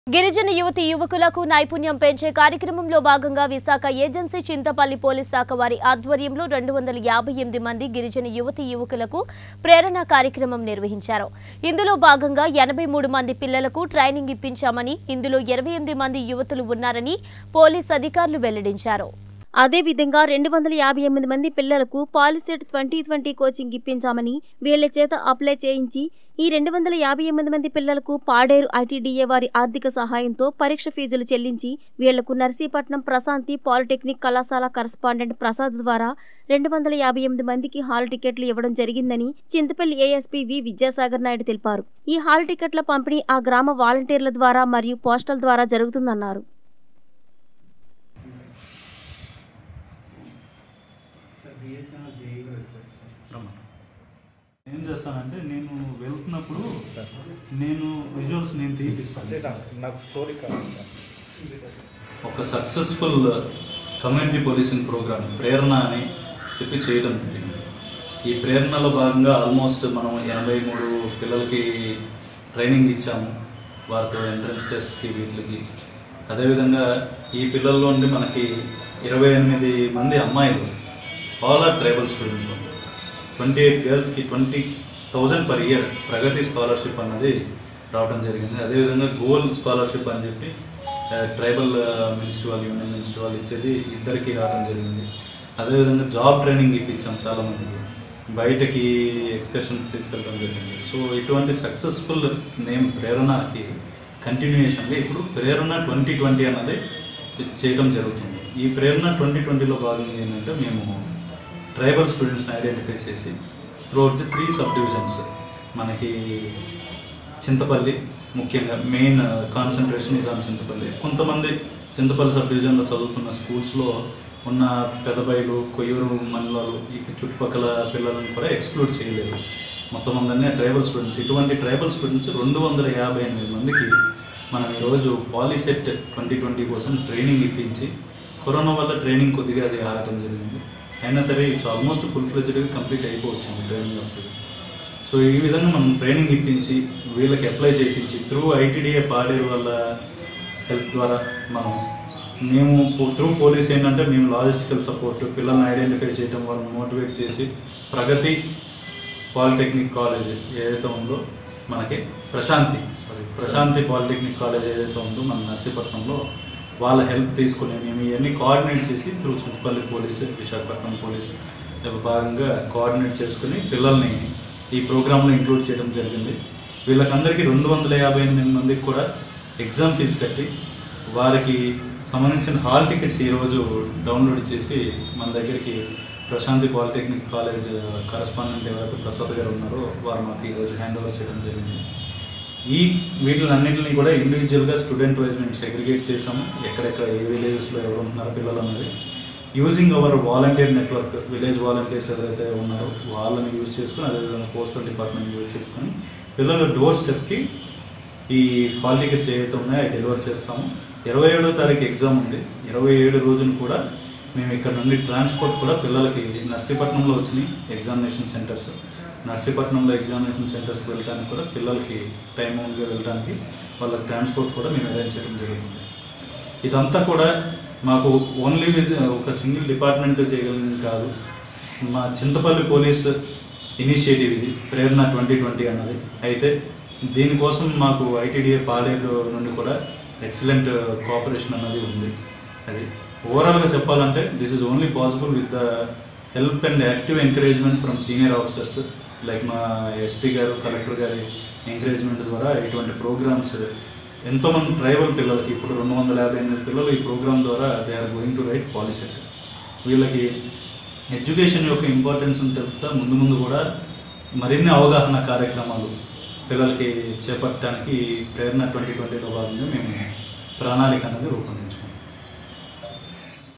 గిరిజన యువతి యువకులకు నైపుణ్యం పెంచే కార్యక్రమంలో భాగంగా విశాఖ ఏజెన్సీ చింతపల్లి పోలీస్ శాఖ వారి ఆధ్వర్యంలో రెండు వందల యాభై ఎనిమిది మంది గిరిజన యువతి యువకులకు ప్రేరణ కార్యక్రమం నిర్వహించారు ఇందులో భాగంగా ఎనభై మూడు మంది పిల్లలకు ట్రైనింగ్ ఇప్పించామని ఇందులో ఇరవై ఎనిమిది మంది యువతులు ఉన్నారని పోలీస్ అధికారులు వెల్లడించారు అదేవిధంగా రెండు వందల యాభై ఎనిమిది మంది పిల్లలకు పాలిసెట్ ట్వంటీ ట్వంటీ కోచింగ్ ఇప్పించామని వీళ్ల చేత అప్లై చేయించి ఈ రెండు వందల యాభై ఎనిమిది మంది పిల్లలకు పాడేరు ఐటీడీఏ వారి ఆర్థిక సహాయంతో పరీక్ష ఫీజులు చెల్లించి వీళ్లకు నర్సీపట్నం ప్రశాంతి పాలిటెక్నిక్ కళాశాల కరస్పాండెంట్ ప్రసాద్ ద్వారా రెండు వందల యాభై ఎనిమిది మందికి హాల్ టికెట్లు ఇవ్వడం జరిగిందని చింతపల్లి ఏఎస్పీ వి విద్యాసాగర్ నాయుడు తెలిపారు ఈ హాల్ టికెట్ల పంపిణీ ఆ గ్రామ వాలంటీర్ల ద్వారా మరియు పోస్టల్ ద్వారా జరుగుతుందన్నారు ఏం చేస్తానంటే నేను వెళ్తున్నప్పుడు నేను విజువల్స్ నేను తీపిస్తాను నాకు స్టోరీ కావాలి సార్ ఒక successful community policing programme Prerana అని చెప్పి చేయడం జరిగింది ఈ ప్రేరణలో భాగంగా ఆల్మోస్ట్ మనం ఎనభై మూడు పిల్లలకి ట్రైనింగ్ ఇచ్చాము వారితో ఎంట్రన్స్ టెస్ట్కి వీటికి అదేవిధంగా ఈ పిల్లల్లో నుండి మనకి ఇరవై ఎనిమిది మంది అమ్మాయిలు all are tribal students twenty eight గర్ల్స్కి twenty thousand per year Pragati scholarship అన్నది రావడం జరిగింది అదేవిధంగా గోల్ స్కాలర్షిప్ అని చెప్పి ఆ, ట్రైబల్ ఆ, మినిస్ట్రీ వాళ్ళు యూనియన్ మినిస్ట్రీ వాళ్ళు ఇచ్చేది ఇద్దరికి రావడం జరిగింది అదేవిధంగా జాబ్ ట్రైనింగ్ ఇప్పించాం చాలామందికి బయటకి ఎక్స్కర్షన్ తీసుకెళ్ళడం జరిగింది సో ఇటువంటి సక్సెస్ఫుల్ నేమ్ ప్రేరణకి కంటిన్యూయేషన్గా ఇప్పుడు ప్రేరణ ట్వంటీ ట్వంటీ అన్నది చేయడం జరుగుతుంది ఈ ప్రేరణ ట్వంటీ ట్వంటీలో భాగంగా ఏంటంటే మేము ట్రైబల్ స్టూడెంట్స్ని ఐడెంటిఫై చేసి throughout the three sub divisions మనకి చింతపల్లి ముఖ్యంగా main concentration is on Chintapalli కొంతమంది చింతపల్లి సబ్ డివిజన్లో చదువుతున్న స్కూల్స్లో ఉన్న పెదబైలు కొయ్యూరు మండలాలు ఈ చుట్టుపక్కల పిల్లలను కూడా ఎక్స్క్లూడ్ చేయలేదు మొత్తం అందరినీ ట్రైబల్ స్టూడెంట్స్ ఇటువంటి ట్రైబల్ స్టూడెంట్స్ రెండు వందల యాభై ఎనిమిది మందికి మనం ఈరోజు పాలిసెట్ ట్వంటీ ట్వంటీ కోసం ట్రైనింగ్ ఇప్పించి కరోనా వల్ల ట్రైనింగ్ కొద్దిగా అది ఆగటం జరిగింది అయినా సరే ఇట్స్ ఆల్మోస్ట్ ఫుల్ ఫ్లెజ్డ్గా కంప్లీట్ అయిపోవచ్చింది ట్రైనింగ్ అప్పుడు సో ఈ విధంగా మనం ట్రైనింగ్ ఇప్పించి వీళ్ళకి అప్లై చేయించి త్రూ ఐటీడీఏ పాడేరు వాళ్ళ హెల్ప్ ద్వారా మనం మేము త్రూ పోలీస్ ఏంటంటే మేము లాజిస్టికల్ సపోర్ట్ పిల్లల్ని ఐడెంటిఫై చేయడం వాళ్ళని మోటివేట్ చేసి ప్రగతి పాలిటెక్నిక్ కాలేజ్ ఏదైతే ఉందో మనకి Prashanti sorry Prashanti polytechnic college ఏదైతే ఉందో మన నర్సీపట్నంలో వాళ్ళ హెల్ప్ తీసుకుని మేము ఇవన్నీ కోఆర్డినేట్ చేసి through Chuttupalli police Visakhapatnam police భాగంగా కోఆర్డినేట్ చేసుకుని పిల్లల్ని ఈ ప్రోగ్రాంలో ఇంక్లూడ్ చేయడం జరిగింది వీళ్ళకందరికీ రెండు వందల యాభై ఎనిమిది మందికి కూడా ఎగ్జామ్ ఫీజు కట్టి వారికి సంబంధించిన హాల్ టికెట్స్ ఈరోజు డౌన్లోడ్ చేసి మన దగ్గరికి ప్రశాంతి పాలిటెక్నిక్ కాలేజ్ కరస్పాండెంట్ ఎవరైతే ప్రసాద్ గారు ఉన్నారో వారు మాకు ఈరోజు హ్యాండ్ ఓవర్ చేయడం జరిగింది ఈ వీటిలన్నింటినీ కూడా ఇండివిజువల్గా స్టూడెంట్ వైజ్ మేము సెగ్రిగేట్ చేసాము ఎక్కడెక్కడ ఏ విలేజెస్లో ఎవరు ఉంటున్నారో పిల్లలు అనేది using our volunteer network village volunteers ఎవరైతే ఉన్నారో వాళ్ళని యూజ్ చేసుకుని అదేవిధంగా పోస్టల్ డిపార్ట్మెంట్ యూజ్ చేసుకుని పిల్లల డోర్ స్టెప్కి ఈ హాల్ టికెట్స్ ఏవైతే ఉన్నాయో అవి డెలివర్ చేస్తాము ఇరవై ఏడో తారీఖు ఎగ్జామ్ ఉంది ఇరవై ఏడు రోజున కూడా మేము ఇక్కడ నుండి ట్రాన్స్పోర్ట్ కూడా పిల్లలకి నర్సీపట్నంలో వచ్చినాయి ఎగ్జామినేషన్ సెంటర్స్ నర్సీపట్నంలో ఎగ్జామినేషన్ సెంటర్స్కి వెళ్ళడానికి కూడా పిల్లలకి టైం అవుట్గా వెళ్ళడానికి వాళ్ళకి ట్రాన్స్పోర్ట్ కూడా మేము అరేంజ్ చేయడం జరుగుతుంది ఇదంతా కూడా మాకు ఓన్లీ విత్ ఒక సింగిల్ డిపార్ట్మెంట్ చేయగలిగింది కాదు మా చింతపల్లి పోలీస్ ఇనిషియేటివ్ ఇది ప్రేరణ ట్వంటీ ట్వంటీ అన్నది అయితే దీనికోసం మాకు ఐటీడీఏ పాలేరు నుండి కూడా ఎక్సలెంట్ కోఆపరేషన్ అన్నది ఉంది అది ఓవరాల్గా చెప్పాలంటే this is only possible with the help and active encouragement from senior officers like మా ఎస్పీ గారు కలెక్టర్ గారి ఎంకరేజ్మెంట్ ద్వారా ఇటువంటి ప్రోగ్రామ్స్ ఎంతోమంది ట్రైబల్ పిల్లలకి ఇప్పుడు రెండు వందల యాభై ఎనిమిది పిల్లలు ఈ ప్రోగ్రామ్ ద్వారా they are going to write POLYCET వీళ్ళకి ఎడ్యుకేషన్ యొక్క ఇంపార్టెన్స్ తెలుపుతా ముందు ముందు కూడా మరిన్ని అవగాహన కార్యక్రమాలు పిల్లలకి చేపట్టడానికి ప్రేరణ ట్వంటీ ట్వంటీలో భాగంగా మేము ప్రణాళిక అనేది రూపొందించుకున్నాం